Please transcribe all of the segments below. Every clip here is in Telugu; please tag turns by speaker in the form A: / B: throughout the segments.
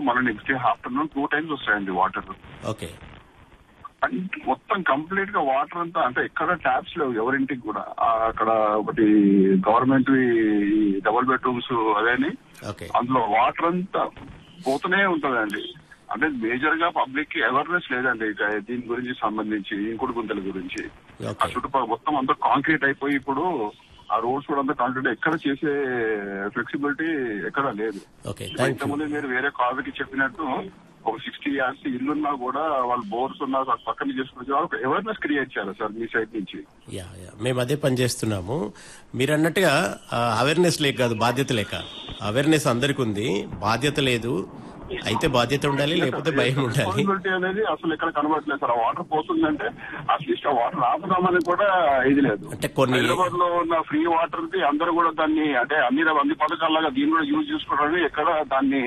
A: మళ్ళీ next day afternoon two times వస్తాయండి వాటర్
B: ఓకే
A: అంటే మొత్తం కంప్లీట్ గా వాటర్ అంతా అంటే ఎక్కడ ట్యాప్స్ లేవు ఎవరింటికి కూడా ఆ, అక్కడ ఒకటి గవర్నమెంట్ డబుల్ బెడ్రూమ్స్ అదేని
B: ఓకే
A: అందులో వాటర్ అంతా పోతూనే ఉంటదండి అంటే మేజర్ గా పబ్లిక్ కి అవేర్నెస్ లేదండి ఇక దీని గురించి సంబంధించి ఇంకుడు గుంతల గురించి ఆ
B: ఓకే
A: చుట్టుపక్కల మొత్తం అంతా కాంక్రీట్ అయిపోయి ఇప్పుడు ఆ రోడ్స్ కూడా అంతా కాంక్రీట్ ఎక్కడ చేసే ఫ్లెక్సిబిలిటీ ఎక్కడ లేదు
B: ఓకే థ్యాంక్ యూ
A: ఇంతకుముందు మీరు వేరే కాజుకి చెప్పినట్టు ఒక సిక్స్టీ ఇయర్స్ ఇల్లున్నా కూడా వాళ్ళు బోర్స్ ఉన్నా వాళ్ళు పక్కన చేసుకుని ఒక అవేర్నెస్ క్రియేట్ చేయాలి సార్ మీ సైడ్ నుంచి
B: యా యా మేము అదే పని చేస్తున్నాము మీరు అన్నట్టుగా అవేర్నెస్ లేక కాదు బాధ్యత లేక అవేర్నెస్ అందరికి ఉంది బాధ్యత లేదు అయితే బాధ్యత ఉండాలి లేకపోతే భయం ఉండాలి
A: రెస్పాన్సిబిలిటీ అనేది అసలు ఎక్కడ కనబడట్లేదు సార్ ఆ వాటర్ పోతుందంటే అట్లీస్ట్ ఆ వాటర్ ఆపుదామని కూడా ఇది లేదు
B: అంటే కొన్ని
A: హైదరాబాద్ లో ఉన్న ఫ్రీ వాటర్ కి అందరూ కూడా దాన్ని అంటే అన్ని అన్ని పథకాల్లాగా దీన్ని కూడా యూజ్ చేసుకోవడానికి ఎక్కడ దాన్ని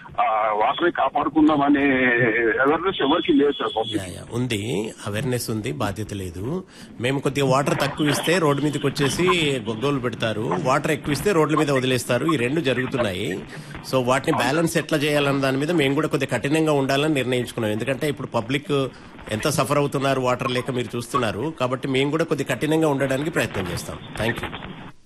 A: వాటర్ కాపాడుకుందాం అనే అవేర్నెస్ ఎవరికి లేదు సార్
B: యా
A: పబ్లిక్
B: యా ఉంది అవేర్నెస్ ఉంది బాధ్యత లేదు మేము కొద్దిగా వాటర్ తక్కువ ఇస్తే రోడ్డు మీదకి వచ్చేసి గొగ్గోలు పెడతారు వాటర్ ఎక్కువ ఇస్తే రోడ్ల మీద వదిలేస్తారు ఈ రెండు జరుగుతున్నాయి సో వాటిని బ్యాలెన్స్ ఎట్లా చేయాలన్న దాని మీద మేము కూడా కొద్దిగా కఠినంగా ఉండాలని నిర్ణయించుకున్నాం ఎందుకంటే ఇప్పుడు పబ్లిక్ ఎంత సఫర్ అవుతున్నారు వాటర్ లేక మీరు చూస్తున్నారు కాబట్టి మేము కూడా కొద్దిగా కఠినంగా ఉండడానికి ప్రయత్నం చేస్తాం థ్యాంక్ యూ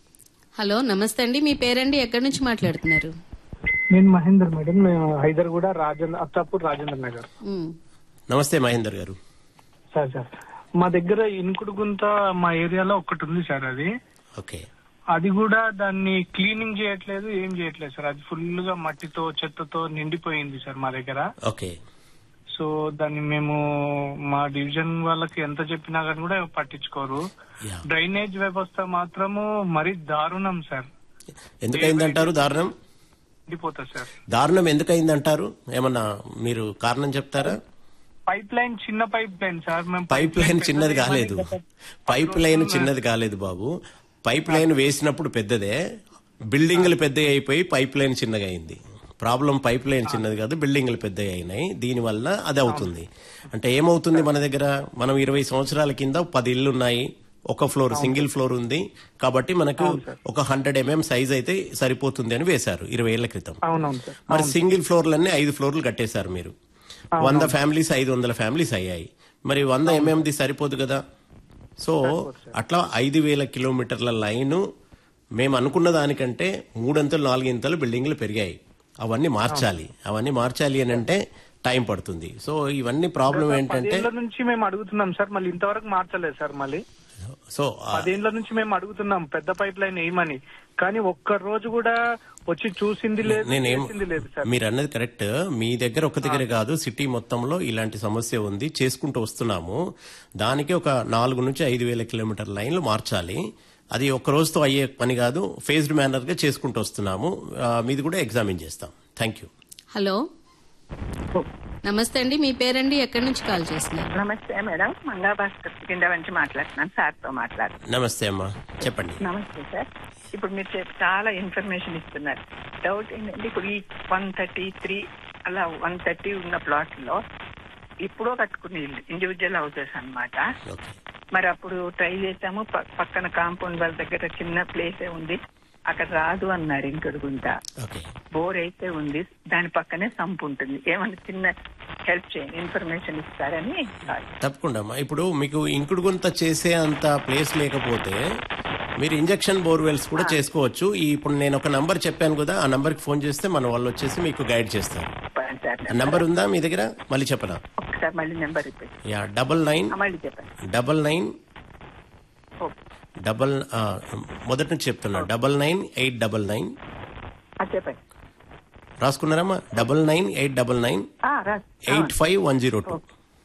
C: హలో నమస్తే అండి మీ పేరండి ఎక్కడి నుంచి మాట్లాడుతున్నారు
D: నేను మహేందర్ మేడం నేను హైదర్ కూడా రాజేంద్ర అత్తాపూర్ రాజేంద్ర నగర్
C: ఉమ్,
B: నమస్తే మహేందర్ గారు
D: సార్ సార్ మా దగ్గర ఇనుకుడు గుంత మా ఏరియాలో ఒకటి ఉంది సార్ అది
B: ఓకే
D: అది కూడా దాన్ని క్లీనింగ్ చేయట్లేదు ఏం చేయట్లేదు సార్ అది ఫుల్ గా మట్టితో చెత్తతో నిండిపోయింది సార్ మా దగ్గర
B: ఓకే
D: సో దాన్ని మేము మా డివిజన్ వాళ్ళకి ఎంత చెప్పినా కానీ కూడా పట్టించుకోరు
B: యా
D: డ్రైనేజ్ వ్యవస్థ మాత్రము మరీ దారుణం సార్
B: ఎందుకైందంటారు దారుణం
D: నిండిపోతుంది సార్
B: దారుణం ఎందుకైందంటారు ఏమన్నా మీరు కారణం చెప్తారా
D: పైప్ లైన్ చిన్న పైప్ లైన్ సార్ మేము
B: పైప్ లైన్ చిన్నది కాలేదు పైప్ లైన్ చిన్నది కాలేదు బాబు పైప్ లైన్ వేసినప్పుడు పెద్దదే బిల్డింగ్లు పెద్దవి అయిపోయి పైప్ లైన్ చిన్నగా అయింది ప్రాబ్లం పైప్ లైన్ చిన్నది కాదు బిల్డింగ్లు పెద్దవి అయినాయి దీనివల్ల అది అవుతుంది అంటే ఏమవుతుంది మన దగ్గర మనం ఇరవై సంవత్సరాల కింద పది ఇల్లు ఉన్నాయి ఒక ఫ్లోర్ సింగిల్ ఫ్లోర్ ఉంది కాబట్టి మనకు ఒక హండ్రెడ్ ఎంఎం సైజ్ అయితే సరిపోతుంది అని వేశారు ఇరవై ఏళ్ల క్రితం
D: అవునవును సార్
B: మరి సింగిల్ ఫ్లోర్లన్నీ ఐదు ఫ్లోర్లు కట్టేశారు మీరు వంద ఫ్యామిలీస్ ఐదు వందల ఫ్యామిలీస్ అయ్యాయి మరి వంద ఎంఎంది సరిపోదు కదా సో అట్లా ఐదు వేల కిలోమీటర్ల లైను మేము అనుకున్న దానికంటే మూడంతలు నాలుగింతలు బిల్డింగ్లు పెరిగాయి అవన్నీ మార్చాలి అవన్నీ మార్చాలి అని అంటే టైం పడుతుంది సో ఇవన్నీ ప్రాబ్లం ఏంటంటే
D: పదేళ్ల నుంచి మేము అడుగుతున్నాం సార్ మళ్ళీ ఇంతవరకు మార్చలేదు సార్ మళ్ళీ
B: సో ఆ,
D: పదేళ్ల నుంచి మేము అడుగుతున్నాం పెద్ద పైప్ లైన్ వేయమని కానీ ఒక్క రోజు కూడా వచ్చి చూసింది లేదు
B: నేనేం
D: చేసింది లేదు సార్
B: మీరు అన్నది కరెక్ట్ మీ దగ్గర ఒక దగ్గర కాదు సిటీ మొత్తంలో ఇలాంటి సమస్య ఉంది చేసుకుంటూ వస్తున్నాము దానికి ఒక నాలుగు నుంచి ఐదు వేల కిలోమీటర్ లైన్లు మార్చాలి అది ఒక్క రోజుతో అయ్యే పని కాదు ఫేజ్డ్ మేనర్ గా చేసుకుంటూ వస్తున్నాము ఆ, మీది కూడా ఎగ్జామిన్ చేస్తాం థ్యాంక్ యూ
C: హలో నమస్తే అండి మీ పేరండి ఎక్కడి నుంచి కాల్ చేస్తున్నారు
E: నమస్తే మేడం మంగా భాస్కర్ కింద నుంచి మాట్లాడుతున్నాను సార్ తో మాట్లాడుతున్నాను
B: నమస్తే అమ్మా చెప్పండి
E: నమస్తే సార్ ఇప్పుడు మీరు చెప్- చాలా ఇన్ఫర్మేషన్ ఇస్తున్నారు డౌట్ ఏంటంటే ఇప్పుడు ఈ వన్ థర్టీ త్రీ అలా వన్ థర్టీ ఉన్న ప్లాట్ లో ఇప్పుడో కట్టుకునే ఇల్లు ఇండివిజువల్ హౌసెస్ అన్నమాట
B: ఓకే
E: మరి అప్పుడు ట్రై చేసాము ప- పక్కన కాంపౌండ్ వాళ్ళ దగ్గర చిన్న ప్లేసే ఉంది అక్కడ రాదు అన్నారు ఇంకడుగుంట
B: ఓకే
E: బోర్ అయితే ఉంది దాని పక్కనే సంపు ఉంటుంది ఏమన్నా చిన్న హెల్ప్ చేయండి ఇన్ఫర్మేషన్ ఇస్తారని కాల్
B: తప్పకుండా అమ్మా ఇప్పుడు మీకు ఇంకుడు గుంత చేసే అంత ప్లేస్ లేకపోతే మీరు ఇంజక్షన్ బోర్వెల్స్ కూడా చేసుకోవచ్చు ఈ ఇప్పుడు నేను ఒక నంబర్ చెప్పాను కదా ఆ నంబర్ కి ఫోన్ చేస్తే మన వాళ్ళు వచ్చేసి మీకు గైడ్ చేస్తారు
E: చెప్పండి సార్
B: ఆ నంబర్ ఉందా మీ దగ్గర మళ్ళీ చెప్పనా
E: ఒకసారి మళ్ళీ number repeat
B: yeah double nine
E: మళ్ళీ చెప్పండి
B: డబల్ నైన్
E: ఓకే
B: డబల్ ఆ, మొదటి నుంచి చెప్తున్నా double nine eight double nine
E: ఆ, చెప్పండి
B: రాసుకున్నారమ్మా double nine eight double nine
E: ఆ, రా
B: eight five one zero two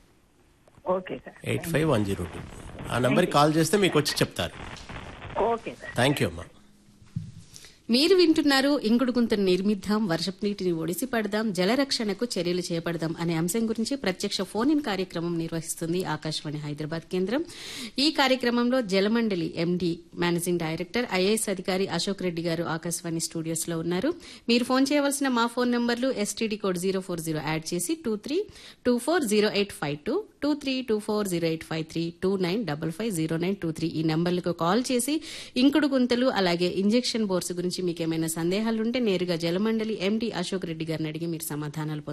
E: okay sir
B: eight five one zero two ఆ నంబర్కి కాల్ చేస్తే మీకు వచ్చి చెప్తారు
E: ఓకే సార్
B: థ్యాంక్ యూ అమ్మా
C: మీరు వింటున్నారు ఇంకుడు గుంతను నిర్మిద్దాం వర్షపు నీటిని ఒడిసి పడదాం జలరక్షణకు చర్యలు చేపడదాం అనే అంశం గురించి ప్రత్యక్ష ఫోన్ ఇన్ కార్యక్రమం నిర్వహిస్తుంది ఆకాశవాణి హైదరాబాద్ కేంద్రం ఈ కార్యక్రమంలో Jalamandali MD managing director IAS అధికారి అశోక్ రెడ్డి గారు ఆకాశవాణి స్టూడియోస్ లో ఉన్నారు మీరు ఫోన్ చేయవలసిన మా ఫోన్ నంబర్లు STD code zero four zero add చేసి two three two four zero eight five two two three two four zero eight five three two nine double five zero nine two three ఈ నంబర్లకు కాల్ చేసి ఇంకుడు గుంతలు అలాగే ఇంజెక్షన్ బోర్స్ గురించి మీకు ఏమైనా సందేహాలుంటే నేరుగా జలమండలి ఎండి అశోక్ రెడ్డి గారిని అడిగి మీరు సమాధానాలు పొందవచ్చు